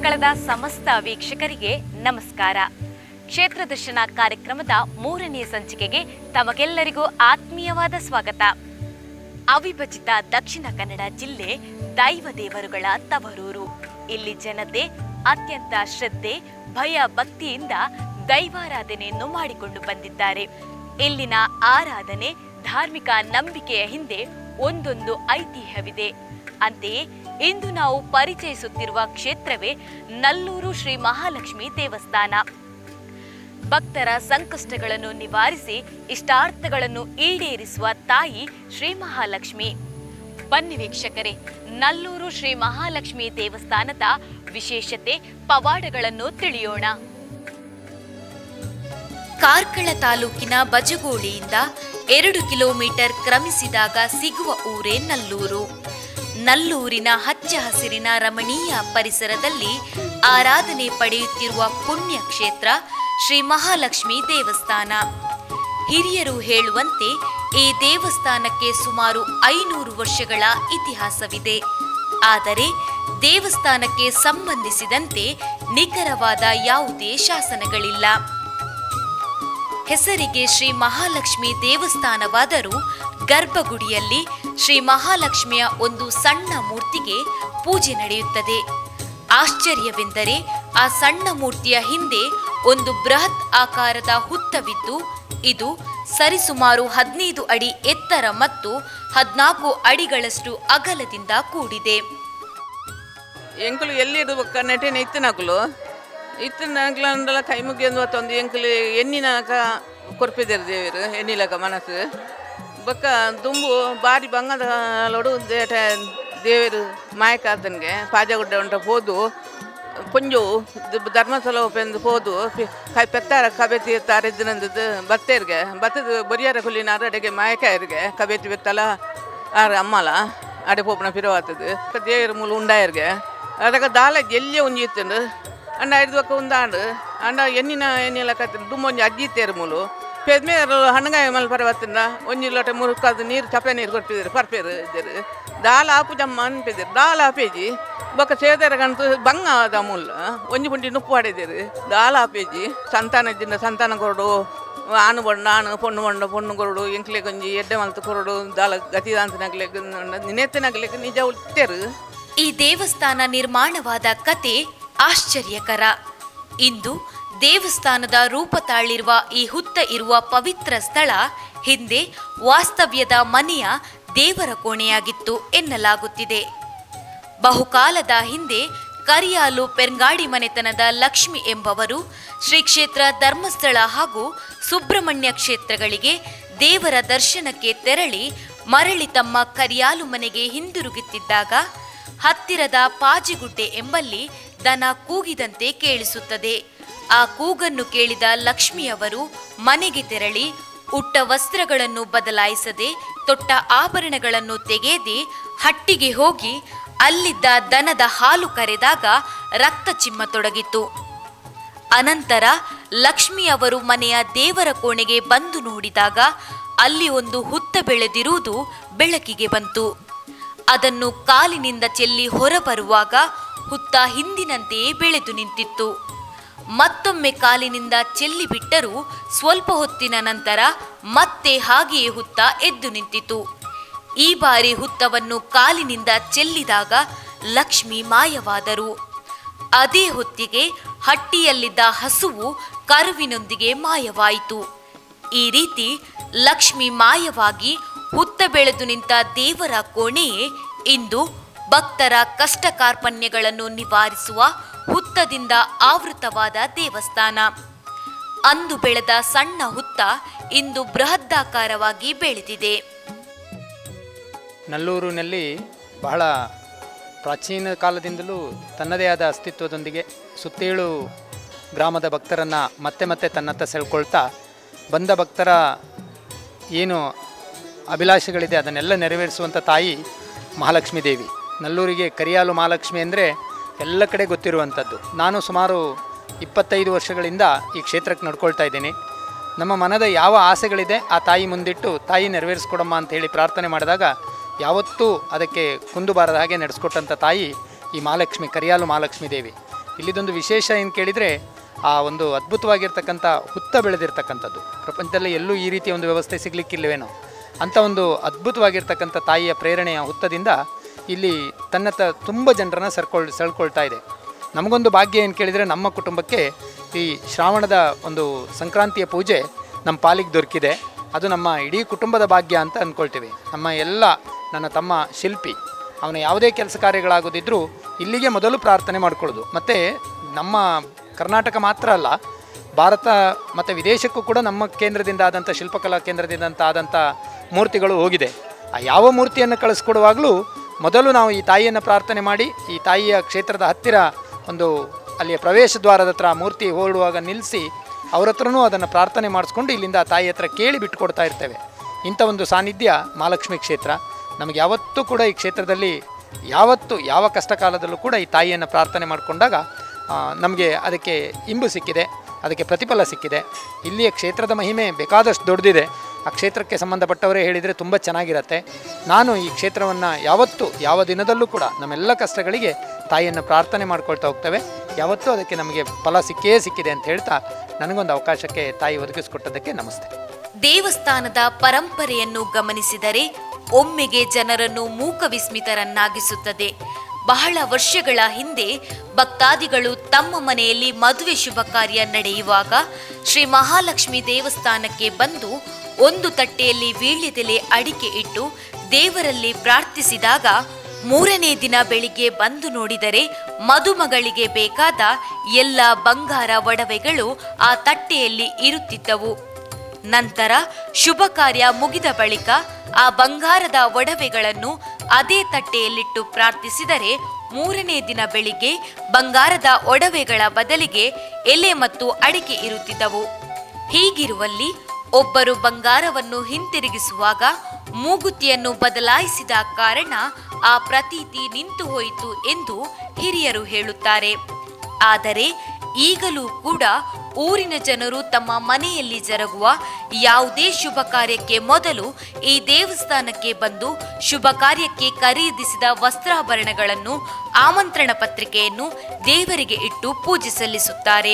ಮಕ್ಕಳದ ಸಮಸ್ತ ವೀಕ್ಷಕರಿಗೆ ನಮಸ್ಕಾರ ಕ್ಷೇತ್ರ ದರ್ಶನ ಕಾರ್ಯಕ್ರಮದ ಮೂರನೆಯ ಸಂಚಿಕೆಗೆ ತಮಗೆಲ್ಲರಿಗೂ ಆತ್ಮೀಯವಾದ ಸ್ವಾಗತ ಅವಿಭಜಿತ ದಕ್ಷಿಣ ಕನ್ನಡ ಜಿಲ್ಲೆ ದೈವ ದೇವರುಗಳ ತವರೂರು ಇಲ್ಲಿ ಜನತೆ ಅತ್ಯಂತ ಶ್ರದ್ಧೆ ಭಯ ಭಕ್ತಿಯಿಂದ ದೈವಾರಾಧನೆಯನ್ನು ಮಾಡಿಕೊಂಡು ಬಂದಿದ್ದಾರೆ ಇಲ್ಲಿನ ಆರಾಧನೆ ಧಾರ್ಮಿಕ ನಂಬಿಕೆಯ ಹಿಂದೆ ಒಂದೊಂದು ಐತಿಹ್ಯವಿದೆ ಅಂತೆಯೇ ಇಂದು ನಾವು ಪರಿಚಯಿಸುತ್ತಿರುವ ಕ್ಷೇತ್ರವೇ ನಲ್ಲೂರು ಶ್ರೀ ಮಹಾಲಕ್ಷ್ಮಿ ದೇವಸ್ಥಾನ ಭಕ್ತರ ಸಂಕಷ್ಟಗಳನ್ನು ನಿವಾರಿಸಿ ಇಷ್ಟಾರ್ಥಗಳನ್ನು ಈಡೇರಿಸುವ ತಾಯಿ ಶ್ರೀ ಮಹಾಲಕ್ಷ್ಮಿ ಬನ್ನಿ ವೀಕ್ಷಕರೇ ನಲ್ಲೂರು ಶ್ರೀ ಮಹಾಲಕ್ಷ್ಮಿ ದೇವಸ್ಥಾನದ ವಿಶೇಷತೆ ಪವಾಡಗಳನ್ನು ತಿಳಿಯೋಣ ಕಾರ್ಕಳ ತಾಲೂಕಿನ ಬಜಗೋಳಿಯಿಂದ ಎರಡು ಕಿಲೋಮೀಟರ್ ಕ್ರಮಿಸಿದಾಗ ಸಿಗುವ ಊರೇ ನಲ್ಲೂರು ನಲ್ಲೂರಿನ ಹಚ್ಚ ಹಸಿರಿನ ರಮಣೀಯ ಪರಿಸರದಲ್ಲಿ ಆರಾಧನೆ ಪಡೆಯುತ್ತಿರುವ ಪುಣ್ಯ ಕ್ಷೇತ್ರ ಶ್ರೀ ಮಹಾಲಕ್ಷ್ಮಿ ದೇವಸ್ಥಾನ ಹಿರಿಯರು ಹೇಳುವಂತೆ ಈ ದೇವಸ್ಥಾನಕ್ಕೆ ಸುಮಾರು ಐನೂರು ವರ್ಷಗಳ ಇತಿಹಾಸವಿದೆ ಆದರೆ ದೇವಸ್ಥಾನಕ್ಕೆ ಸಂಬಂಧಿಸಿದಂತೆ ನಿಖರವಾದ ಯಾವುದೇ ಶಾಸನಗಳಿಲ್ಲ ಹೆಸರಿಗೆ ಶ್ರೀ ಮಹಾಲಕ್ಷ್ಮಿ ದೇವಸ್ಥಾನವಾದರೂ ಗರ್ಭಗುಡಿಯಲ್ಲಿ ಶ್ರೀ ಮಹಾಲಕ್ಷ್ಮಿಯ ಒಂದು ಸಣ್ಣ ಮೂರ್ತಿಗೆ ಪೂಜೆ ನಡೆಯುತ್ತದೆ ಆಶ್ಚರ್ಯವೆಂದರೆ ಆ ಸಣ್ಣ ಮೂರ್ತಿಯ ಹಿಂದೆ ಒಂದು ಬೃಹತ್ ಆಕಾರದ ಹುತ್ತವಿದ್ದು ಇದು ಸರಿಸುಮಾರು ಹದಿನೈದು ಅಡಿ ಎತ್ತರ ಮತ್ತು ಹದಿನಾಲ್ಕು ಅಡಿಗಳಷ್ಟು ಅಗಲದಿಂದ ಕೂಡಿದೆ ಎಂಕುಲು ಎಲ್ಲಿರ್ಬೇಕ ನೆಟೆನ ಇತ್ತಿನಕುಲು ಇತ್ತಿನಕ್ಲಂದಲ ಕೈ ಮುಗಿಯೊಂದು ಹೊತ್ತೊಂದು ಎಂಕುಲು ಎಣ್ಣಿನಕ ಕೊರ್ಪಿದರು ದೇವರು ಎಣ್ಣಿಲಕ ಮನಸ್ಸು ಬೊಕ್ಕ ದುಂಬು ಬಾರಿ ಬಂಗದ ಲೊಡು ದೇಟ ದೇವರು ಮಾಯಕಾತನ್ಗೆ ಪಾಜಗುಡ್ಡ ಉಂಟ ಹೋದು ಪೊಂಜು ದ- ಧರ್ಮಸ್ಥಳ ಒಪ್ಪೆಂದು ಹೋದು ಪಿ- ಕೈ ಪೆತ್ತಾರ ಕಬೆತಿ ತಾರಿದ್ದಿನಂದದ್ದು ಬತ್ತೇರ್ಗೆ ಬತ್ತದ ಬರಿಯಾರ ಕುಲ್ಲಿನಾರ ಅಡೆಗೆ ಮಾಯಕಾಯರ್ಗೆ ಕಬೆತಿ ಬೆತ್ತಲ ಆರ ಅಮ್ಮಲ ಅಡೆ ಪೋಪನ ಪಿರವಾತದು ದೇವರ ಮೂಲ ಉಂಡಾಯರ್ಗೆ ಅದಕ್ಕೆ ದಾಲ ಎಲ್ಲಿ ಒಂಜಿ ಇತ್ತಂಡು ಅಂಡ ಐದು ಒಕ್ಕ ಉಂದಾಂಡು ಅಂಡ ಎಣ್ಣಿನ ಎಣ್ಣಿಲ ಕತ್ತಿನ ದುಮ್ಮ ಒಂಜಿ ಅಜ್ಜಿ ಇತ್ತೇರು ಮೂಲು ಪೆದ್ಮೇರು ಹಣ್ಣಗಾಯ ಮಲ್ ಪರವತ್ತಿಂದ ಒಂಜಿ ಲೋಟ ಮುರುಕಾದ ನೀರು ಚಪ್ಪೆ ನೀರು ಕೊಡ್ತಿದ್ರು ಪರ್ಪೇರು ಇದ್ದರು ದಾಲ ಆಪು ಜಮ್ಮ ಅನ್ಪಿದ್ರು ದಾಲ ಆಪೇಜಿ ಬೊಕ್ಕ ಸೇದರ ಗಂಟು ಬಂಗ ಆದ ಮುಲ್ಲ ಒಂಜಿ ಪುಂಡಿ ನುಪ್ಪು ಹೊಡೆದಿರು ದಾಲ ಆಪೇಜಿ ಸಂತಾನ ಇದ್ದಿಂದ ಸಂತಾನ ಕೊರಡು ಆನು ಬಣ್ಣ ಆನು ಪೊಣ್ಣು ಬಣ್ಣ ಪೊಣ್ಣು ಕೊರಡು ಎಂಕ್ಲೆ ಗೊಂಜಿ ಎಡ್ಡೆ ಮಲ್ತು ಕೊರಡು ದಾಲ ಗತಿದಾಂತನಾಗ್ಲಿಕ್ಕೆ ನಿನೆತ್ತನಾಗ್ಲಿಕ್ಕೆ ನಿಜ ಉತ್ತೇರು ಈ ದೇವಸ್ಥಾನ ನಿರ್ಮಾಣವಾದ ಕತೆ ಆಶ್ಚರ್ಯಕರ ಇಂದು ದೇವಸ್ಥಾನದ ರೂಪ ತಾಳಿರುವ ಈ ಹುತ್ತ ಇರುವ ಪವಿತ್ರ ಸ್ಥಳ ಹಿಂದೆ ವಾಸ್ತವ್ಯದ ಮನೆಯ ದೇವರ ಕೋಣೆಯಾಗಿತ್ತು ಎನ್ನಲಾಗುತ್ತಿದೆ ಬಹುಕಾಲದ ಹಿಂದೆ ಕರಿಯಾಲು ಪೆರ್ಗಾಡಿ ಮನೆತನದ ಲಕ್ಷ್ಮಿ ಎಂಬವರು ಶ್ರೀ ಕ್ಷೇತ್ರ ಧರ್ಮಸ್ಥಳ ಹಾಗೂ ಸುಬ್ರಹ್ಮಣ್ಯ ಕ್ಷೇತ್ರಗಳಿಗೆ ದೇವರ ದರ್ಶನಕ್ಕೆ ತೆರಳಿ ಮರಳಿ ತಮ್ಮ ಕರಿಯಾಲು ಮನೆಗೆ ಹಿಂದಿರುಗುತ್ತಿದ್ದಾಗ ಹತ್ತಿರದ ಪಾಜಿಗುಡ್ಡೆ ಎಂಬಲ್ಲಿ ದನ ಕೂಗಿದಂತೆ ಕೇಳಿಸುತ್ತದೆ ಆ ಕೂಗನ್ನು ಕೇಳಿದ ಲಕ್ಷ್ಮಿಯವರು ಮನೆಗೆ ತೆರಳಿ ಉಟ್ಟ ವಸ್ತ್ರಗಳನ್ನು ಬದಲಾಯಿಸದೆ ತೊಟ್ಟ ಆಭರಣಗಳನ್ನು ತೆಗೆದೇ ಹಟ್ಟಿಗೆ ಹೋಗಿ ಅಲ್ಲಿದ್ದ ದನದ ಹಾಲು ಕರೆದಾಗ ರಕ್ತ ಚಿಮ್ಮತೊಡಗಿತು ಅನಂತರ ಲಕ್ಷ್ಮಿ ಅವರು ಮನೆಯ ದೇವರ ಕೋಣೆಗೆ ಬಂದು ನೋಡಿದಾಗ ಅಲ್ಲಿ ಒಂದು ಹುತ್ತ ಬೆಳೆದಿರುವುದು ಬೆಳಕಿಗೆ ಬಂತು ಅದನ್ನು ಕಾಲಿನಿಂದ ಚೆಲ್ಲಿ ಹೊರಬರುವಾಗ ಹುತ್ತ ಹಿಂದಿನಂತೆಯೇ ಬೆಳೆದು ನಿಂತಿತ್ತು ಮತ್ತೊಮ್ಮೆ ಕಾಲಿನಿಂದ ಚೆಲ್ಲಿ ಬಿಟ್ಟರೂ ಸ್ವಲ್ಪ ಹೊತ್ತಿನ ನಂತರ ಮತ್ತೆ ಹಾಗೆಯೇ ಹುತ್ತ ಎದ್ದು ನಿಂತಿತು ಈ ಬಾರಿ ಹುತ್ತವನ್ನು ಕಾಲಿನಿಂದ ಚೆಲ್ಲಿದಾಗ ಲಕ್ಷ್ಮಿ ಮಾಯವಾದರು ಅದೇ ಹೊತ್ತಿಗೆ ಹಟ್ಟಿಯಲ್ಲಿದ್ದ ಹಸುವು ಕರುವಿನೊಂದಿಗೆ ಮಾಯವಾಯಿತು ಈ ರೀತಿ ಲಕ್ಷ್ಮಿ ಮಾಯವಾಗಿ ಹುತ್ತ ಬೆಳೆದು ನಿಂತ ದೇವರ ಕೋಣೆಯೇ ಇಂದು ಭಕ್ತರ ಕಷ್ಟ ಕಾರ್ಪಣ್ಯಗಳನ್ನು ನಿವಾರಿಸುವ ಹುತ್ತದಿಂದ ಆವೃತವಾದ ದೇವಸ್ಥಾನ ಅಂದು ಬೆಳೆದ ಸಣ್ಣ ಹುತ್ತ ಇಂದು ಬೃಹದಾಕಾರವಾಗಿ ಬೆಳೆದಿದೆ ನಲ್ಲೂರಿನಲ್ಲಿ ಬಹಳ ಪ್ರಾಚೀನ ಕಾಲದಿಂದಲೂ ತನ್ನದೇ ಆದ ಅಸ್ತಿತ್ವದೊಂದಿಗೆ ಸುತ್ತೇಳು ಗ್ರಾಮದ ಭಕ್ತರನ್ನು ಮತ್ತೆ ಮತ್ತೆ ತನ್ನತ್ತ ಸೆಳ್ಕೊಳ್ತಾ ಬಂದ ಭಕ್ತರ ಏನು ಅಭಿಲಾಷೆಗಳಿದೆ ಅದನ್ನೆಲ್ಲ ನೆರವೇರಿಸುವಂಥ ತಾಯಿ ಮಹಾಲಕ್ಷ್ಮೀ ದೇವಿ ನಲ್ಲೂರಿಗೆ ಕರಿಯಾಲು ಮಹಾಲಕ್ಷ್ಮಿ ಅಂದರೆ ಎಲ್ಲ ಕಡೆ ಗೊತ್ತಿರುವಂಥದ್ದು ನಾನು ಸುಮಾರು ಇಪ್ಪತ್ತೈದು ವರ್ಷಗಳಿಂದ ಈ ಕ್ಷೇತ್ರಕ್ಕೆ ನಡ್ಕೊಳ್ತಾ ಇದ್ದೀನಿ ನಮ್ಮ ಮನದ ಯಾವ ಆಸೆಗಳಿದೆ ಆ ತಾಯಿ ಮುಂದಿಟ್ಟು ತಾಯಿ ನೆರವೇರಿಸ್ಕೊಡಮ್ಮ ಅಂತ ಹೇಳಿ ಪ್ರಾರ್ಥನೆ ಮಾಡಿದಾಗ ಯಾವತ್ತೂ ಅದಕ್ಕೆ ಕುಂದು ಬಾರದ ಹಾಗೆ ನಡೆಸ್ಕೊಟ್ಟಂಥ ತಾಯಿ ಈ ಮಹಾಲಕ್ಷ್ಮಿ ಕರಿಯಾಲು ಮಹಾಲಕ್ಷ್ಮೀ ದೇವಿ ಇಲ್ಲಿದೊಂದು ವಿಶೇಷ ಏನು ಕೇಳಿದರೆ ಆ ಒಂದು ಅದ್ಭುತವಾಗಿರ್ತಕ್ಕಂಥ ಹುತ್ತ ಬೆಳೆದಿರ್ತಕ್ಕಂಥದ್ದು ಪ್ರಪಂಚದಲ್ಲಿ ಎಲ್ಲೂ ಈ ರೀತಿಯ ಒಂದು ವ್ಯವಸ್ಥೆ ಸಿಗಲಿಕ್ಕಿಲ್ಲವೇನೋ ಅಂಥ ಒಂದು ಅದ್ಭುತವಾಗಿರ್ತಕ್ಕಂಥ ತಾಯಿಯ ಪ್ರೇರಣೆಯ ಹುತ್ತದಿಂದ ಇಲ್ಲಿ ತನ್ನತ್ತ ತುಂಬ ಜನರನ್ನು ಸರ್ಕೊಳ್ ಸೆಳ್ಕೊಳ್ತಾ ಇದೆ ನಮಗೊಂದು ಭಾಗ್ಯ ಏನು ಕೇಳಿದರೆ ನಮ್ಮ ಕುಟುಂಬಕ್ಕೆ ಈ ಶ್ರಾವಣದ ಒಂದು ಸಂಕ್ರಾಂತಿಯ ಪೂಜೆ ನಮ್ಮ ಪಾಲಿಗೆ ದೊರಕಿದೆ ಅದು ನಮ್ಮ ಇಡೀ ಕುಟುಂಬದ ಭಾಗ್ಯ ಅಂತ ಅಂದ್ಕೊಳ್ತೀವಿ ನಮ್ಮ ಎಲ್ಲ ನನ್ನ ತಮ್ಮ ಶಿಲ್ಪಿ ಅವನ ಯಾವುದೇ ಕೆಲಸ ಕಾರ್ಯಗಳಾಗೋದಿದ್ರೂ ಇಲ್ಲಿಗೆ ಮೊದಲು ಪ್ರಾರ್ಥನೆ ಮಾಡ್ಕೊಳ್ಳೋದು ಮತ್ತು ನಮ್ಮ ಕರ್ನಾಟಕ ಮಾತ್ರ ಅಲ್ಲ ಭಾರತ ಮತ್ತು ವಿದೇಶಕ್ಕೂ ಕೂಡ ನಮ್ಮ ಕೇಂದ್ರದಿಂದ ಆದಂಥ ಶಿಲ್ಪಕಲಾ ಕೇಂದ್ರದಿಂದ ಆದಂಥ ಮೂರ್ತಿಗಳು ಹೋಗಿದೆ ಆ ಯಾವ ಮೂರ್ತಿಯನ್ನು ಕಳಿಸ್ಕೊಡುವಾಗಲೂ ಮೊದಲು ನಾವು ಈ ತಾಯಿಯನ್ನು ಪ್ರಾರ್ಥನೆ ಮಾಡಿ ಈ ತಾಯಿಯ ಕ್ಷೇತ್ರದ ಹತ್ತಿರ ಒಂದು ಅಲ್ಲಿಯ ಪ್ರವೇಶ ದ್ವಾರದ ಹತ್ರ ಆ ಮೂರ್ತಿ ಹೊರಡುವಾಗ ನಿಲ್ಲಿಸಿ ಅವ್ರ ಹತ್ರನೂ ಅದನ್ನು ಪ್ರಾರ್ಥನೆ ಮಾಡಿಸ್ಕೊಂಡು ಇಲ್ಲಿಂದ ಆ ತಾಯಿ ಹತ್ರ ಕೇಳಿ ಬಿಟ್ಕೊಡ್ತಾ ಇರ್ತೇವೆ ಇಂಥ ಒಂದು ಸಾನ್ನಿಧ್ಯ ಮಹಾಲಕ್ಷ್ಮಿ ಕ್ಷೇತ್ರ ನಮಗೆ ಯಾವತ್ತೂ ಕೂಡ ಈ ಕ್ಷೇತ್ರದಲ್ಲಿ ಯಾವತ್ತು ಯಾವ ಕಷ್ಟ ಕಾಲದಲ್ಲೂ ಕೂಡ ಈ ತಾಯಿಯನ್ನು ಪ್ರಾರ್ಥನೆ ಮಾಡಿಕೊಂಡಾಗ ನಮಗೆ ಅದಕ್ಕೆ ಇಂಬು ಸಿಕ್ಕಿದೆ ಅದಕ್ಕೆ ಪ್ರತಿಫಲ ಸಿಕ್ಕಿದೆ ಇಲ್ಲಿಯ ಕ್ಷೇತ್ರದ ಮಹಿಮೆ ಬೇಕಾದಷ್ಟು ದೊಡ್ಡದಿದೆ ಆ ಕ್ಷೇತ್ರಕ್ಕೆ ಸಂಬಂಧಪಟ್ಟವರೇ ಹೇಳಿದರೆ ತುಂಬ ಚೆನ್ನಾಗಿರತ್ತೆ ನಾನು ಈ ಕ್ಷೇತ್ರವನ್ನು ಯಾವತ್ತೂ ಯಾವ ದಿನದಲ್ಲೂ ಕೂಡ ನಮ್ಮೆಲ್ಲ ಕಷ್ಟಗಳಿಗೆ ತಾಯಿಯನ್ನು ಪ್ರಾರ್ಥನೆ ಮಾಡ್ಕೊಳ್ತಾ ಹೋಗ್ತೇವೆ ಯಾವತ್ತೂ ಅದಕ್ಕೆ ನಮಗೆ ಫಲ ಸಿಕ್ಕೇ ಸಿಕ್ಕಿದೆ ಅಂತ ಹೇಳ್ತಾ ನನಗೊಂದು ಅವಕಾಶಕ್ಕೆ ತಾಯಿ ಒದಗಿಸ್ಕೊಟ್ಟದ್ದಕ್ಕೆ ನಮಸ್ತೆ ದೇವಸ್ಥಾನದ ಪರಂಪರೆಯನ್ನು ಗಮನಿಸಿದರೆ ಒಮ್ಮೆಗೆ ಜನರನ್ನು ಮೂಕ ವಿಸ್ಮಿತರನ್ನಾಗಿಸುತ್ತದೆ ಬಹಳ ವರ್ಷಗಳ ಹಿಂದೆ ಭಕ್ತಾದಿಗಳು ತಮ್ಮ ಮನೆಯಲ್ಲಿ ಮದುವೆ ಶುಭ ಕಾರ್ಯ ನಡೆಯುವಾಗ ಶ್ರೀ ಮಹಾಲಕ್ಷ್ಮಿ ದೇವಸ್ಥಾನಕ್ಕೆ ಬಂದು ಒಂದು ತಟ್ಟೆಯಲ್ಲಿ ವೀಳ್ಯದೆಲೆ ಅಡಿಕೆ ಇಟ್ಟು ದೇವರಲ್ಲಿ ಪ್ರಾರ್ಥಿಸಿದಾಗ ಮೂರನೇ ದಿನ ಬೆಳಿಗ್ಗೆ ಬಂದು ನೋಡಿದರೆ ಮದುಮಗಳಿಗೆ ಬೇಕಾದ ಎಲ್ಲ ಬಂಗಾರ ಒಡವೆಗಳು ಆ ತಟ್ಟೆಯಲ್ಲಿ ಇರುತ್ತಿದ್ದವು ನಂತರ ಶುಭ ಕಾರ್ಯ ಮುಗಿದ ಬಳಿಕ ಆ ಬಂಗಾರದ ಒಡವೆಗಳನ್ನು ಅದೇ ತಟ್ಟೆಯಲ್ಲಿಟ್ಟು ಪ್ರಾರ್ಥಿಸಿದರೆ ಮೂರನೇ ದಿನ ಬೆಳಿಗ್ಗೆ ಬಂಗಾರದ ಒಡವೆಗಳ ಬದಲಿಗೆ ಎಲೆ ಮತ್ತು ಅಡಿಕೆ ಇರುತ್ತಿದ್ದವು ಹೀಗಿರುವಲ್ಲಿ ಒಬ್ಬರು ಬಂಗಾರವನ್ನು ಹಿಂತಿರುಗಿಸುವಾಗ ಮೂಗುತಿಯನ್ನು ಬದಲಾಯಿಸಿದ ಕಾರಣ ಆ ಪ್ರತೀತಿ ನಿಂತು ಹೋಯಿತು ಎಂದು ಹಿರಿಯರು ಹೇಳುತ್ತಾರೆ ಆದರೆ ಈಗಲೂ ಕೂಡ ಊರಿನ ಜನರು ತಮ್ಮ ಮನೆಯಲ್ಲಿ ಜರುಗುವ ಯಾವುದೇ ಶುಭ ಕಾರ್ಯಕ್ಕೆ ಮೊದಲು ಈ ದೇವಸ್ಥಾನಕ್ಕೆ ಬಂದು ಶುಭ ಕಾರ್ಯಕ್ಕೆ ಖರೀದಿಸಿದ ವಸ್ತ್ರಾಭರಣಗಳನ್ನು ಆಮಂತ್ರಣ ಪತ್ರಿಕೆಯನ್ನು ದೇವರಿಗೆ ಇಟ್ಟು ಪೂಜೆ ಸಲ್ಲಿಸುತ್ತಾರೆ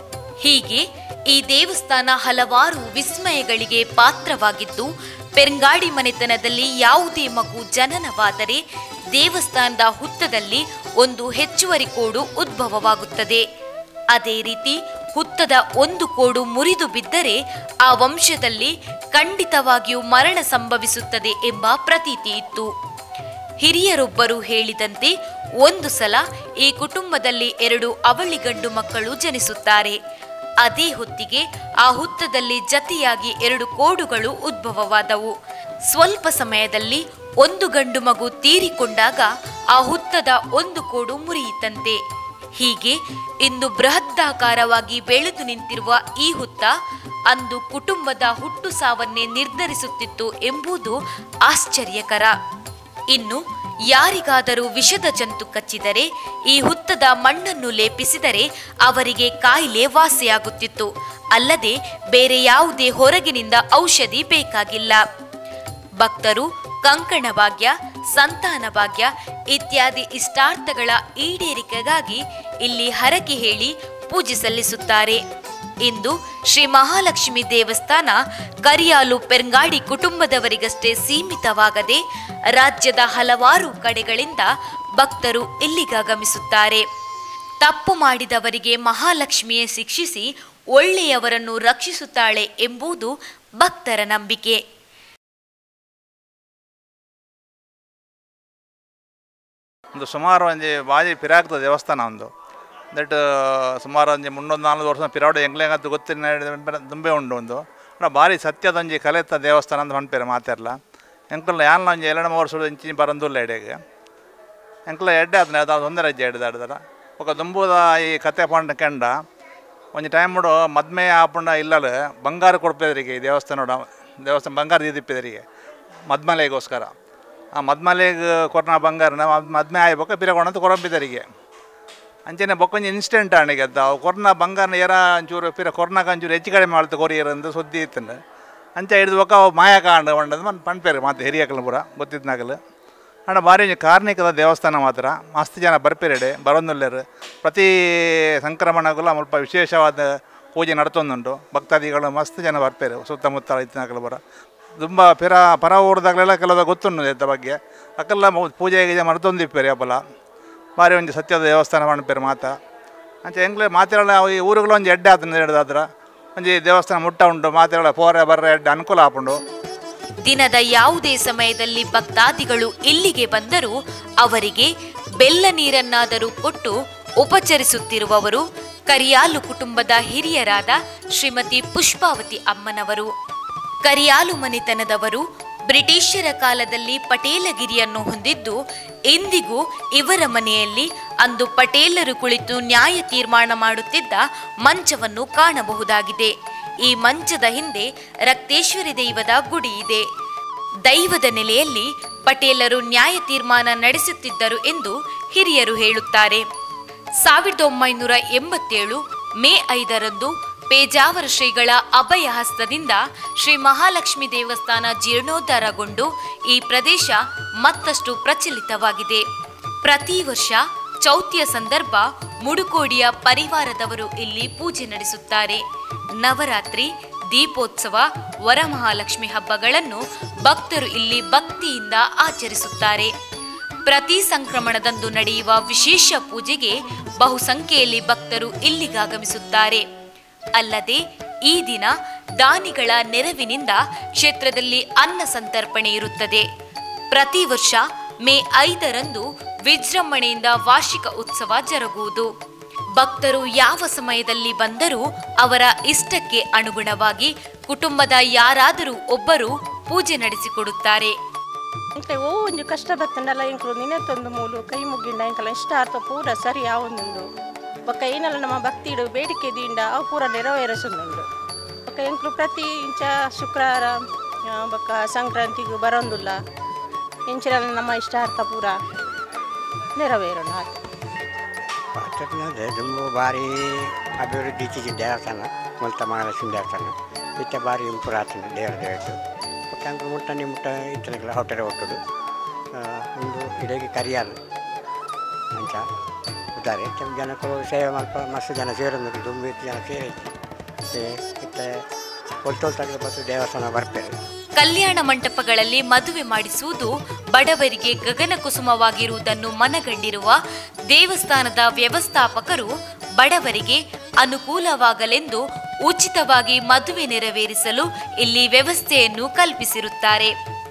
ಹೀಗೆ ಈ ದೇವಸ್ಥಾನ ಹಲವಾರು ವಿಸ್ಮಯಗಳಿಗೆ ಪಾತ್ರವಾಗಿದ್ದು ಪೆರ್ಂಗಾಡಿ ಮನೆತನದಲ್ಲಿ ಯಾವುದೇ ಮಗು ಜನನವಾದರೆ ದೇವಸ್ಥಾನದ ಹುತ್ತದಲ್ಲಿ ಒಂದು ಹೆಚ್ಚುವರಿ ಕೋಡು ಉದ್ಭವವಾಗುತ್ತದೆ ಅದೇ ರೀತಿ ಹುತ್ತದ ಒಂದು ಕೋಡು ಮುರಿದು ಬಿದ್ದರೆ ಆ ವಂಶದಲ್ಲಿ ಖಂಡಿತವಾಗಿಯೂ ಮರಣ ಸಂಭವಿಸುತ್ತದೆ ಎಂಬ ಪ್ರತೀತಿ ಇತ್ತು ಹಿರಿಯರೊಬ್ಬರು ಹೇಳಿದಂತೆ ಒಂದು ಸಲ ಈ ಕುಟುಂಬದಲ್ಲಿ ಎರಡು ಅವಳಿ ಗಂಡು ಮಕ್ಕಳು ಜನಿಸುತ್ತಾರೆ ಅದೇ ಹೊತ್ತಿಗೆ ಆ ಹುತ್ತದಲ್ಲಿ ಜತೆಯಾಗಿ ಎರಡು ಕೋಡುಗಳು ಉದ್ಭವವಾದವು ಸ್ವಲ್ಪ ಸಮಯದಲ್ಲಿ ಒಂದು ಗಂಡು ಮಗು ತೀರಿಕೊಂಡಾಗ ಆ ಹುತ್ತದ ಒಂದು ಕೋಡು ಮುರಿಯಿತಂತೆ ಹೀಗೆ ಇಂದು ಬೃಹದಾಕಾರವಾಗಿ ಬೆಳೆದು ನಿಂತಿರುವ ಈ ಹುತ್ತ ಅಂದು ಕುಟುಂಬದ ಹುಟ್ಟು ಸಾವನ್ನೇ ನಿರ್ಧರಿಸುತ್ತಿತ್ತು ಎಂಬುದು ಆಶ್ಚರ್ಯಕರ ಇನ್ನು ಯಾರಿಗಾದರೂ ವಿಷದ ಜಂತು ಕಚ್ಚಿದರೆ ಈ ಹುತ್ತದ ಮಣ್ಣನ್ನು ಲೇಪಿಸಿದರೆ ಅವರಿಗೆ ಕಾಯಿಲೆ ವಾಸಿಯಾಗುತ್ತಿತ್ತು ಅಲ್ಲದೆ ಬೇರೆ ಯಾವುದೇ ಹೊರಗಿನಿಂದ ಔಷಧಿ ಬೇಕಾಗಿಲ್ಲ ಭಕ್ತರು ಕಂಕಣ ಭಾಗ್ಯ ಸಂತಾನ ಭಾಗ್ಯ ಇತ್ಯಾದಿ ಇಷ್ಟಾರ್ಥಗಳ ಈಡೇರಿಕೆಗಾಗಿ ಇಲ್ಲಿ ಹರಕೆ ಹೇಳಿ ಪೂಜೆ ಸಲ್ಲಿಸುತ್ತಾರೆ ಇಂದು ಶ್ರೀ ಮಹಾಲಕ್ಷ್ಮಿ ದೇವಸ್ಥಾನ ಕರಿಯಾಲು ಪೆರ್ಂಗಾಡಿ ಕುಟುಂಬದವರಿಗಷ್ಟೇ ಸೀಮಿತವಾಗದೆ ರಾಜ್ಯದ ಹಲವಾರು ಕಡೆಗಳಿಂದ ಭಕ್ತರು ಇಲ್ಲಿಗಾಗಮಿಸುತ್ತಾರೆ ತಪ್ಪು ಮಾಡಿದವರಿಗೆ ಮಹಾಲಕ್ಷ್ಮಿಯೇ ಶಿಕ್ಷಿಸಿ ಒಳ್ಳೆಯವರನ್ನು ರಕ್ಷಿಸುತ್ತಾಳೆ ಎಂಬುದು ಭಕ್ತರ ನಂಬಿಕೆ ಒಂದು ಸುಮಾರು ಒಂಜಿ ಬಾಜಿ ಪಿರಾಗ್ತದೆ ದೇವಸ್ಥಾನ ಒಂದು ದಟ್ ಸುಮಾರು ಒಂಜಿ ಮುನ್ನೂರು ನಾಲ್ಕು ವರ್ಷ ಪಿರಾವಡೆ ಎಂಗ್ಲೆಂಗತ್ತು ಗೊತ್ತಿನ ತುಂಬೆ ಉಂಡು ಒಂದು ಅಣ್ಣ ಭಾರಿ ಸತ್ಯದೊಂಜಿ ಕಲೆತ ದೇವಸ್ಥಾನ ಅಂತ ಹೊಂಪೇರೆ ಮಾತಾರಲ್ಲ ಎಂಕಲ್ನ ಯಾಲ್ನ ಒಂಜಿ ಎರಡು ಮೂರು ವರ್ಷ ಇಂಚಿ ಬರಂದುಲ್ಲ ಎಡೆಗೆ ಎಂಕಲ ಎಡ್ಡೆ ಆದ್ರೆ ಅದು ತೊಂದರೆ ಅಜ್ಜಿ ಎಡ್ದು ಆಡ್ದಾರ ఒక ದುಂಬುದ ಈ ಕತೆ ಪಂಡ ಕೆಂಡ ಒಂಜಿ ಟೈಮ್ ಮುಡು ಮದ್ಮೆ ಆಪುಂಡ ಇಲ್ಲಲು ಬಂಗಾರ ಕೊಡ್ಪೇದರಿಗೆ ಈ ದೇವಸ್ಥಾನ ದೇವಸ್ಥಾನ ಬಂಗಾರ ದಿದಿಪ್ಪಿದರಿಗೆ ಮದ್ಮಲೆಗೋಸ್ಕರ ಆ ಮದ್ಮಲೆಗೆ ಕೊರ್ನ ಬಂಗಾರನ ಮದ್- ಮದ್ಮೆ ಆಯ್ಬೇಕು ಪಿರಗೊಂಡಂತ ಕೊರಂಬಿದರಿಗೆ ಅಂಚೆನೆ ಬೊಕ್ಕೊಂಜಿ ಇನ್ಸ್ಟೆಂಟ್ ಆಣಿಗೆ ಅದ ಅವು ಕೊರ್ನ ಬಂಗಾರನ ಏರ ಒಂಚೂರು ಪಿರ ಕೊರ್ನಾಗ ಒಂಚೂರು ಹೆಚ್ಚು ಕಡಿಮೆ ಮಾಡ್ತು ಕೊರಿಯರ್ ಅಂತ ಸುದ್ದಿ ಇತ್ತಂಡು ಅಂಚೆ ಹಿಡಿದು ಬೊಕ್ಕ ಅವು ಮಾಯ ಕಾಂಡ ಹೊಂಡದು ಮನ್ ಪಣ್ಪೇರು ಮಾತು ಹಿರಿಯಕಲ್ ಪೂರ ಗೊತ್ತಿದ್ನಾಗಲು ಅಣ್ಣ ಭಾರಿ ಒಂಜಿ ಕಾರ್ಣಿಕದ ದೇವಸ್ಥಾನ ಮಾತ್ರ ಮಸ್ತ್ ಜನ ಬರ್ಪಿರೆಡೆ ಬರೋಂದುಲ್ಲೆರು ಪ್ರತಿ ಸಂಕ್ರಮಣಗುಲ ಮುಲ್ಪ ವಿಶೇಷವಾದ ಪೂಜೆ ನಡ್ತೊಂದುಂಟು ಭಕ್ತಾದಿಗಳು ಮಸ್ತ್ ಜನ ಬರ್ಪೇರು ಸುತ್ತಮುತ್ತ ಇತ್ತಿನಾಗಲು ಬರ ತುಂಬ ಪಿರ ಪರ ಊರದಾಗಲೆಲ್ಲ ಕೆಲವು ಗೊತ್ತುಂಡು ಇದ್ದ ಬಗ್ಗೆ ಅಕ್ಕೆಲ್ಲ ಮು- ಪೂಜೆ ಗೀಜೆ ಮರ್ತೊಂದಿಪ್ಪೇರಿ ಹಬ್ಬಲ ಭಾರಿ ಒಂಜಿ ಸತ್ಯದ ದೇವಸ್ಥಾನ ಮಾಡ್ಪೇರು ಮಾತ ಅಂಚೆ ಎಂಗ್ಲೆ ಮಾತೆಲ್ಲ ಈ ಊರುಗಳು ಒಂಜಿ ಎಡ್ಡೆ ಆತಂದು ಹಿಡ್ದಾದ್ರ ಒಂಜಿ ದೇವಸ್ಥಾನ ಮುಟ್ಟ ಉಂಟು ಮಾತೆಲ್ಲ ಪೋರೆ ಬರ್ರೆ ಎಡ್ಡೆ ಅನುಕೂಲ ಆಪುಂಡು ದಿನದ ಯಾವುದೇ ಸಮಯದಲ್ಲಿ ಭಕ್ತಾದಿಗಳು ಇಲ್ಲಿಗೆ ಬಂದರೂ ಅವರಿಗೆ ಬೆಲ್ಲ ನೀರನ್ನಾದರೂ ಕೊಟ್ಟು ಉಪಚರಿಸುತ್ತಿರುವವರು ಕರಿಯಾಲು ಕುಟುಂಬದ ಹಿರಿಯರಾದ ಶ್ರೀಮತಿ ಪುಷ್ಪಾವತಿ ಅಮ್ಮನವರು ಕರಿಯಾಲು ಮನೆತನದವರು ಬ್ರಿಟಿಷರ ಕಾಲದಲ್ಲಿ ಪಟೇಲಗಿರಿಯನ್ನು ಹೊಂದಿದ್ದು ಇಂದಿಗೂ ಇವರ ಮನೆಯಲ್ಲಿ ಅಂದು ಪಟೇಲರು ಕುಳಿತು ನ್ಯಾಯ ತೀರ್ಮಾನ ಮಾಡುತ್ತಿದ್ದ ಮಂಚವನ್ನು ಕಾಣಬಹುದಾಗಿದೆ ಈ ಮಂಚದ ಹಿಂದೆ ರಕ್ತೇಶ್ವರಿ ದೈವದ ಗುಡಿ ಇದೆ ದೈವದ ನೆಲೆಯಲ್ಲಿ ಪಟೇಲರು ನ್ಯಾಯ ತೀರ್ಮಾನ ನಡೆಸುತ್ತಿದ್ದರು ಎಂದು ಹಿರಿಯರು ಹೇಳುತ್ತಾರೆ ಸಾವಿರದ ಒಂಬೈನೂರ ಎಂಬತ್ತೇಳು ಮೇ ಐದರಂದು ಪೇಜಾವರ ಶ್ರೀಗಳ ಅಭಯ ಹಸ್ತದಿಂದ ಶ್ರೀ ಮಹಾಲಕ್ಷ್ಮಿ ದೇವಸ್ಥಾನ ಜೀರ್ಣೋದ್ಧಾರಗೊಂಡು ಈ ಪ್ರದೇಶ ಮತ್ತಷ್ಟು ಪ್ರಚಲಿತವಾಗಿದೆ ಪ್ರತಿ ವರ್ಷ ಚೌತಿಯ ಸಂದರ್ಭ ಮುಡುಕೋಡಿಯ ಪರಿವಾರದವರು ಇಲ್ಲಿ ಪೂಜೆ ನಡೆಸುತ್ತಾರೆ ನವರಾತ್ರಿ ದೀಪೋತ್ಸವ ವರಮಹಾಲಕ್ಷ್ಮಿ ಹಬ್ಬಗಳನ್ನು ಭಕ್ತರು ಇಲ್ಲಿ ಭಕ್ತಿಯಿಂದ ಆಚರಿಸುತ್ತಾರೆ ಪ್ರತಿ ಸಂಕ್ರಮಣದಂದು ನಡೆಯುವ ವಿಶೇಷ ಪೂಜೆಗೆ ಬಹುಸಂಖ್ಯೆಯಲ್ಲಿ ಭಕ್ತರು ಇಲ್ಲಿಗಾಗಮಿಸುತ್ತಾರೆ ಅಲ್ಲದೆ ಈ ದಿನ ದಾನಿಗಳ ನೆರವಿನಿಂದ ಕ್ಷೇತ್ರದಲ್ಲಿ ಅನ್ನ ಸಂತರ್ಪಣೆ ಇರುತ್ತದೆ ಪ್ರತಿ ವರ್ಷ ಮೇ ಐದರಂದು ವಿಜೃಂಭಣೆಯಿಂದ ವಾರ್ಷಿಕ ಉತ್ಸವ ಜರುಗುವುದು ಭಕ್ತರು ಯಾವ ಸಮಯದಲ್ಲಿ ಬಂದರೂ ಅವರ ಇಷ್ಟಕ್ಕೆ ಅನುಗುಣವಾಗಿ ಕುಟುಂಬದ ಯಾರಾದರೂ ಒಬ್ಬರು ಪೂಜೆ ನಡೆಸಿಕೊಡುತ್ತಾರೆ ಇಂಕ್ಲೆ ಓ ಒಂಜಿ ಕಷ್ಟ ಬತ್ತಂಡಲ ಇಂಕ್ಲು ನಿನೆತ್ತೊಂದು ಮೂಲು ಕೈ ಮುಗ್ಗಿಂಡ ಇಂಕಲ ಇಷ್ಟ ಆತ ಪೂರ ಸರಿ ಆವೊಂದುಂಡು ಬೊಕ್ಕ ಏನಲ್ಲ ನಮ್ಮ ಭಕ್ತಿಡು ಬೇಡಿಕೆ ದಿಂಡ ಅವು ಪೂರ ನೆರವೇರಿಸುಂದುಂಡು ಬೊಕ್ಕ ಇಂಕ್ಲು ಪ್ರತಿ ಇಂಚ ಶುಕ್ರವಾರ ಆ, ಬೊಕ್ಕ ಸಂಕ್ರಾಂತಿಗೂ ಬರೋಂದುಲ್ಲ ಇಂಚಿನಲ್ಲಿ ನಮ್ಮ ಇಷ್ಟಾರ್ಥ ಪೂರ ನೆರವೇರೋಣ ಆತ ಪಾತ್ರಜ್ಞಾನ ತುಂಬ ಭಾರಿ ಅಭಿವೃದ್ಧಿ ಇತ್ತೀಚಿನ ದೇವಸ್ಥಾನ ಮುಲ್ತ ಮಹಾಲಕ್ಷ್ಮಿ ದೇವಸ್ಥಾನ ಇತ್ತ ಭಾರಿ ಇಂಪ್ರೂವ್ ಆಗ್ತದೆ ದೇವರ ದೇವತ್ತು ಒಟ್ಟಂಕ ಮುಟ್ಟ ನಿಮ್ಮುಟ್ಟ ಇತ್ತನಗಳ ಹೊಟ್ಟೆ ಒಟ್ಟುದು ಆ, ಒಂದು ಇಡಗಿ ಕರಿಯಾಲು ಅಂಚ ಉದ್ದಾರೆ ಕೆಲ ಜನಕ್ಕೂ ಸೇವೆ ಮಲ್ಪ ಮಸ್ತ್ ಜನ ಸೇರೊಂದು ತುಂಬ ಜನ ಸೇರೈತಿ ಇತ್ತ ಒಟ್ಟೊಲ್ತಾಗಲಿ ಬತ್ತು ದೇವಸ್ಥಾನ ಬರ್ತಾರೆ ಕಲ್ಯಾಣ ಮಂಟಪಗಳಲ್ಲಿ ಮದುವೆ ಮಾಡಿಸುವುದು ಬಡವರಿಗೆ ಗಗನ ಕುಸುಮವಾಗಿರುವುದನ್ನು ಮನಗಂಡಿರುವ ದೇವಸ್ಥಾನದ ವ್ಯವಸ್ಥಾಪಕರು ಬಡವರಿಗೆ ಅನುಕೂಲವಾಗಲೆಂದು ಉಚಿತವಾಗಿ ಮದುವೆ ನೆರವೇರಿಸಲು ಇಲ್ಲಿ ವ್ಯವಸ್ಥೆಯನ್ನು ಕಲ್ಪಿಸಿರುತ್ತಾರೆ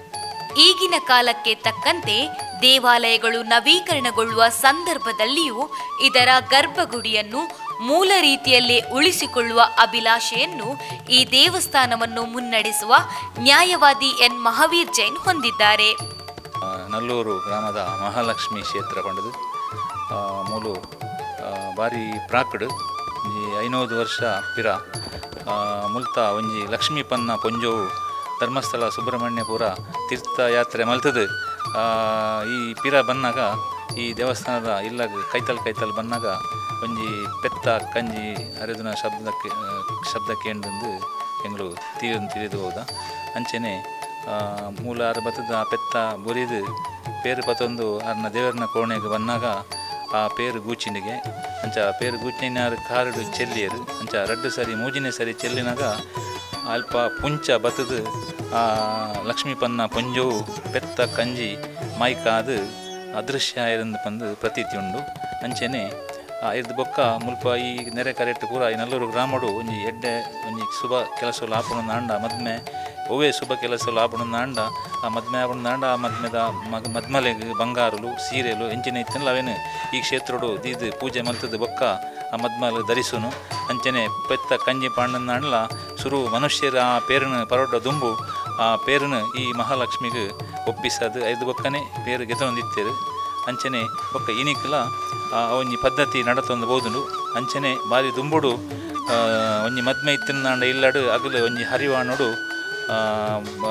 ಈಗಿನ ಕಾಲಕ್ಕೆ ತಕ್ಕಂತೆ ದೇವಾಲಯಗಳು ನವೀಕರಣಗೊಳ್ಳುವ ಸಂದರ್ಭದಲ್ಲಿಯೂ ಇದರ ಗರ್ಭಗುಡಿಯನ್ನು ಮೂಲ ರೀತಿಯಲ್ಲೇ ಉಳಿಸಿಕೊಳ್ಳುವ ಅಭಿಲಾಷೆಯನ್ನು ಈ ದೇವಸ್ಥಾನವನ್ನು ಮುನ್ನಡೆಸುವ ನ್ಯಾಯವಾದಿ ಎನ್ ಮಹಾವೀರ್ ಜೈನ್ ಹೊಂದಿದ್ದಾರೆ ಆ, ನಲ್ಲೂರು ಗ್ರಾಮದ ಮಹಾಲಕ್ಷ್ಮಿ ಕ್ಷೇತ್ರ ಪಂಡದು ಆ, ಮೂಲು ಆ, ಬಾರಿ ಪ್ರಾಕಡ್ ಈ ಐನೂರು ವರ್ಷ ಪಿರ ಆ, ಮುಲ್ತ ಒಂಜಿ ಲಕ್ಷ್ಮೀ ಪನ್ನ ಪೊಂಜೋವು ಧರ್ಮಸ್ಥಳ ಸುಬ್ರಹ್ಮಣ್ಯಪುರ ತೀರ್ಥಯಾತ್ರೆ ಮಲ್ತದು ಆ, ಈ ಪಿರ ಬಂದಾಗ ಈ ದೇವಸ್ಥಾನದ ಇಲ್ಲಾಗ ಕೈತಲ್ ಕೈತಲ್ ಬಂದಾಗ ಒಂಜಿ ಪೆತ್ತ ಕಂಜಿ ಹರಿದಿನ ಶಬ್ದಕ್ಕೆ ಆ, ಶಬ್ದ ಕೇಂದ್ರಂದು ಎಂಗಳು ತೀರನ್ನು ತಿಳಿದು ಹೋದ ಅಂಚೆನೆ ಆ, ಮೂಲ ಆರು ಬತ್ತದ ಪೆತ್ತ ಬುರಿದು ಪೇರು ಪತ್ತೊಂದು ಅರ್ನ ದೇವರನ ಕೋಣೆಗೆ ಬಂದಾಗ ಆ ಪೇರು ಗೂಚಿನಿಗೆ ಅಂಚ ಪೇರು ಗೂಚಿನ ಕಾರಡು ಚೆಲ್ಲಿಯರು ಅಂಚ ರಡ್ಡು ಸರಿ ಮೂಜಿನೇ ಸರಿ ಚೆಲ್ಲಿನಾಗ ಅಲ್ಪ ಪುಂಚ ಬತ್ತದು ಆ ಲಕ್ಷ್ಮೀ ಪನ್ನ ಪುಂಜವು ಪೆತ್ತ ಕಂಜಿ ಮೈಕಾದು ಅದೃಶ್ಯ ಇರಂದು ಬಂದು ಪ್ರತೀತಿ ಉಂಡು ಅಂಚೆನೆ ಆ ಇರ್ದು ಬೊಕ್ಕ ಮುಲ್ಪ ಈ ನೆರೆ ಕರೆಕ್ಟ್ ಪೂರ ಈ ನಲ್ಲೂರು ಗ್ರಾಮಡು ಒಂಜಿ ಎಡ್ಡೆ ಒಂಜಿ ಶುಭ ಕೆಲಸ ಆಪುಣನ ಅಂಡ ಮದ್ಮೆ ಒವೇ ಶುಭ ಕೆಲಸ ಆಪುಣನ ಅಂಡ ಆ ಮದ್ಮೆ ಆಪುಣನ ಅಂಡ ಆ ಮದ್ಮೆದ ಮಗ ಮದ್ಮಲೆಗ್ ಬಂಗಾರುಲು ಸೀರೆಲು ಎಂಚಿನ ಇತ್ತಲ್ಲ ಅವೇನು ಈ ಕ್ಷೇತ್ರಡು ದೀದು ಪೂಜೆ ಮಲ್ತದ ಬೊಕ್ಕ ಆ ಮದ್ಮಲು ಧರಿಸುನು ಅಂಚನೆ ಪೆತ್ತ ಕಂಜಿ ಪಾಂಡನ ಅಂಡ್ಲ ಸುರು ಮನುಷ್ಯರ ಆ ಪೇರನ ಪರೋಟ ದುಂಬು ಆ ಪೇರನ ಈ ಮಹಾಲಕ್ಷ್ಮಿಗೆ ಒಪ್ಪಿಸದು ಐದು ಬೊಕ್ಕನೆ ಪೇರು ಗೆತೊಂದಿತ್ತೇರು ಅಂಚನೆ ಬೊಕ್ಕ ಇನಿಕ್ಲ ಆ ಒಂಜಿ ಪದ್ಧತಿ ನಡತೊಂದು ಬೋದುಂಡು ಅಂಚನೆ ಬಾರಿ ದುಂಬುಡು ಆ, ಒಂಜಿ ಮದ್ಮೆ ಇತ್ತಿನಾಂಡ ಇಲ್ಲಡು ಅಗಲು ಒಂಜಿ ಹರಿವಾಣುಡು ಆ, ಬ-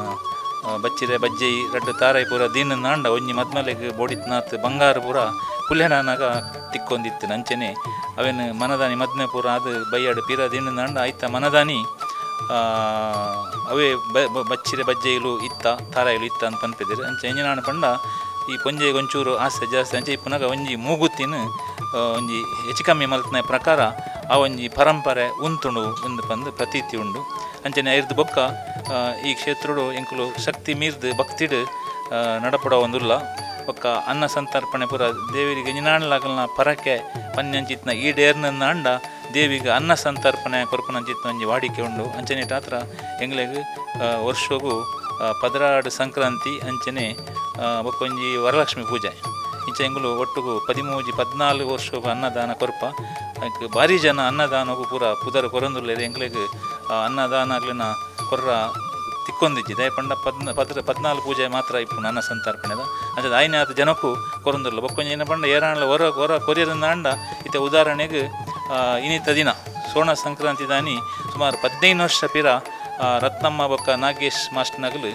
ಆ, ಬಚ್ಚಿರೆ ಬಜ್ಜಿ ರಡ್ಡು ತಾರಾಯಿ ಪೂರ ದೀನ ನಾಂಡ ಒಂಜಿ ಮದ್ಮಲೆಗ್ ಬೋಡಿತ್ನಾತ್ ಬಂಗಾರ ಪೂರ ಪುಲ್ಯನಾನಾಗ ತಿಕ್ಕೊಂದಿತ್ತು ಅಂಚನೆ ಅವೇನು ಮನದಾನಿ ಮದ್ಮೆ ಪೂರ ಅದು ಬೈಯಾಡು ಪೀರ ದೀನ ನಾಂಡ ಆಯ್ತ ಮನದಾನಿ ಆ, ಅವೇ ಬ- ಬ- ಬಚ್ಚಿರೆ ಬಜ್ಜೆಯಿಲು ಇತ್ತ ತಾರಾಯಿಲು ಇತ್ತ ಅಂತ ಪನ್ಪಿದಿರು ಅಂಚೆ ಎಂಜಿನಾಣ ಪಂಡ ಈ ಪೊಂಜೆ ಒಂಚೂರು ಆಸೆ ಜಾಸ್ತಿ ಅಂಚೆ ಇಪ್ಪನಾಗ ಒಂಜಿ ಮೂಗುತ್ತಿನ ಆ, ಒಂಜಿ ಹೆಚ್ಚು ಕಮ್ಮಿ ಮಲ್ತನ ಪ್ರಕಾರ ಆ ಒಂಜಿ ಪರಂಪರೆ ಉಂತುಂಡು ಎಂದು ಬಂದು ಪ್ರತೀತಿ ಉಂಡು ಅಂಚನೆ ಐರ್ದು ಬೊಕ್ಕ ಆ, ಈ ಕ್ಷೇತ್ರಡು ಎಂಕುಲು ಶಕ್ತಿ ಮೀರ್ದು ಭಕ್ತಿಡ್ ಆ, ನಡಪಡ ಒಂದುಲ್ಲ ಒಕ್ಕ ಅನ್ನ ಸಂತರ್ಪಣೆ ಪೂರ ದೇವರಿಗೆ ನಿನಾಣ್ಲಾಗಲ್ನ ಪರಕೆ ಪನ್ಯಂಚಿತ್ನ ಈ ಡೇರ್ನನ್ನ ಅಂಡ ದೇವಿಗೆ ಅನ್ನ ಸಂತರ್ಪಣೆ ಕೊರ್ಪನಂಚಿತ್ನ ಒಂಜಿ ವಾಡಿಕೆ ಉಂಡು ಅಂಚನೆ ಟಾತ್ರ ಎಂಗ್ಲೆಗ್ ವರ್ಷಗೂ ಆ, ಪದರಾಡು ಸಂಕ್ರಾಂತಿ ಅಂಚನೆ ಆ, ಬೊಕ್ಕೊಂಜಿ ವರಲಕ್ಷ್ಮಿ ಪೂಜೆ ಇಂಚ ಎಂಗುಲು ಒಟ್ಟುಗು ಪದಿಮೂಜಿ ಪದ್ನಾಲ್ಕು ವರ್ಷಗೂ ಅನ್ನದಾನ ಕೊರ್ಪ ಐಕ್ ಭಾರಿ ಜನ ಅನ್ನದಾನಗೂ ಪೂರ ಪುದರ್ ಕೊರೊಂದುರ್ಲೇರು ಎಂಗ್ಲೆಗ್ ಅನ್ನದಾನ ಆಗ್ಲಿನ ಕೊರ್ರ ತಿಕ್ಕೊಂದಿಜ್ಜಿ ದಯ ಪಂಡ ಪದ್ನ ಪದ್ರ ಪದ್ನಾಲ್ಕು ಪೂಜೆ ಮಾತ್ರ ಇಪ್ಪು ನನ್ನ ಸಂತರ್ಪಣೆದ ಅಂಚದ ಆಯ್ನ ಆತ ಜನಕ್ಕೂ ಕೊರೊಂದುರ್ಲ ಬೊಕ್ಕೊಂಜಿ ಏನ ಪಂಡ ಏರಾಣ್ಲ ಹೊರ ಹೊರ ಕೊರಿಯರಿಂದ ಅಂಡ ಇತ್ತೆ ಉದಾಹರಣೆಗೆ ಆ, ಇನ್ನಿತ ದಿನ ಸೋಣ ಸಂಕ್ರಾಂತಿ ದಾನಿ ಸುಮಾರು ಹದಿನೈದು ವರ್ಷ ಪಿರ ಆ, ರತ್ನಮ್ಮ ಬೊಕ್ಕ ನಾಗೇಶ್ ಮಾಸ್ಟರ್ನಗಲು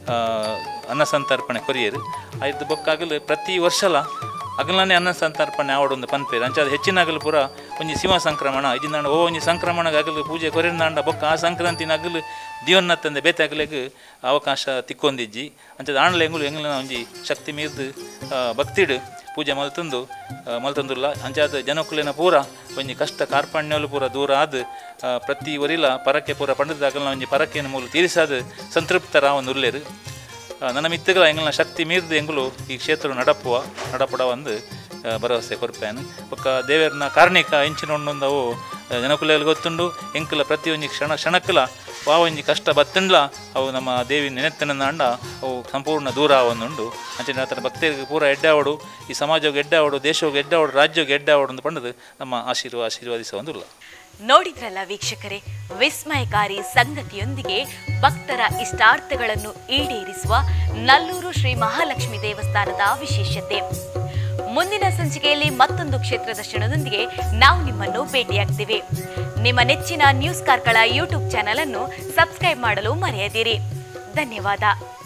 ಅನ್ನ ಸಂತರ್ಪಣೆ ಕೊರಿಯರು ಆಯ್ತು ಬೊಕ್ಕಾಗಲು ಪ್ರತಿ ವರ್ಷಲ ಅಗಲನೇ ಅನ್ನ ಸಂತರ್ಪಣೆ ಆವಡೊಂದು ಪನ್ಪೇರು ಅಂಚಾದ ಹೆಚ್ಚಿನಾಗಲು ಪೂರ ಒಂಜಿ ಸಿಂಹ ಸಂಕ್ರಮಣ ಇದಿಂದಾಂಡ ಓ ಒಂಜಿ ಸಂಕ್ರಮಣಗ ಅಗಲು ಪೂಜೆ ಕೊರೆಂದಾಂಡ ಬೊಕ್ಕ ಆ ಸಂಕ್ರಾಂತಿನ ಅಗಲು ದಿವನ್ನತ್ತಂದೆ ಬೇತೆ ಅಗಲೆಗ್ ಅವಕಾಶ ತಿಕ್ಕೊಂದಿಜ್ಜಿ ಅಂಚದ ಆಣ್ಲ ಎಂಗುಲು ಎಂಗ್ಲಿನ ಒಂಜಿ ಶಕ್ತಿ ಮೀರ್ದು ಆ, ಭಕ್ತಿಡ್ ಪೂಜೆ ಮಲ್ತಂದು ಆ, ಮಲ್ತಂದುಲ್ಲ ಅಂಚಾದ ಜನಕುಲಿನ ಪೂರ ಒಂಜಿ ಕಷ್ಟ ಕಾರ್ಪಣ್ಯಲು ಪೂರ ದೂರ ಆದ್ ಆ, ಪ್ರತಿ ಒರಿಲ ಪರಕೆ ಪೂರ ಪಂಡದಾಗಲ್ನ ಒಂಜಿ ಪರಕೆನ ಮೂಲ ತೀರಿಸಾದ ಸಂತೃಪ್ತರ ಒಂದು ಉಲ್ಲೇರು ಆ, ನನ್ನ ಮಿತ್ತಗಳ ಎಂಗಲ್ನ ಶಕ್ತಿ ಮೀರ್ದು ಎಂಗುಲು ಈ ಕ್ಷೇತ್ರ ನಡಪುವ ನಡಪಡ ಒಂದು ಆ, ಭರವಸೆ ಕೊರ್ಪೇನು ಒಕ್ಕ ದೇವರನ್ನ ಕಾರ್ಣಿಕ ಎಂಚಿನ ಒಂದೊಂದವು ಜನಕುಲೆಯಲ್ಲಿ ಗೊತ್ತುಂಡು ಎಂಕಲ ಪ್ರತಿ ಒಂಜಿ ಕ್ಷಣ ಕ್ಷಣಕ್ಕಲ ವಾ ಒಂಜಿ ಕಷ್ಟ ಬತ್ತಂಡ್ಲ ಅವು ನಮ್ಮ ದೇವಿ ನೆನೆತ್ತನ ಅಂಡ ಅವು ಸಂಪೂರ್ಣ ದೂರ ಆವೊಂದುಂಡು ಅಂಚನೆ ಆತನ ಭಕ್ತರಿಗೆ ಪೂರ ಎಡ್ಡಾವಡು ಈ ಸಮಾಜಕ್ಕೆ ಎಡ್ಡಾವಡು ದೇಶಕ್ಕೆ ಎಡ್ಡಾವಡು ರಾಜ್ಯಕ್ಕೆ ಎಡ್ಡಾವಡು ಅಂತ ಪಂಡದು ನಮ್ಮ ಆಶೀರ್ವ ಆಶೀರ್ವಾದಿಸುವಂದಿಲ್ಲ ನೋಡಿದ್ರಲ್ಲ ವೀಕ್ಷಕರೇ ವಿಸ್ಮಯಕಾರಿ ಸಂಗತಿಯೊಂದಿಗೆ ಭಕ್ತರ ಇಷ್ಟಾರ್ಥಗಳನ್ನು ಈಡೇರಿಸುವ ನಲ್ಲೂರು ಶ್ರೀ ಮಹಾಲಕ್ಷ್ಮಿ ದೇವಸ್ಥಾನದ ವಿಶೇಷತೆ ಮುಂದಿನ ಸಂಚಿಕೆಯಲ್ಲಿ ಮತ್ತೊಂದು ಕ್ಷೇತ್ರ ದರ್ಶನದೊಂದಿಗೆ ನಾವು ನಿಮ್ಮನ್ನು ಭೇಟಿಯಾಗ್ತೀವಿ ನಿಮ್ಮ ನೆಚ್ಚಿನ ನ್ಯೂಸ್ ಕಾರ್ಕಳ ಯೂಟ್ಯೂಬ್ ಚಾನಲ್ ಅನ್ನು ಸಬ್ಸ್ಕ್ರೈಬ್ ಮಾಡಲು ಮರೆಯದಿರಿ ಧನ್ಯವಾದ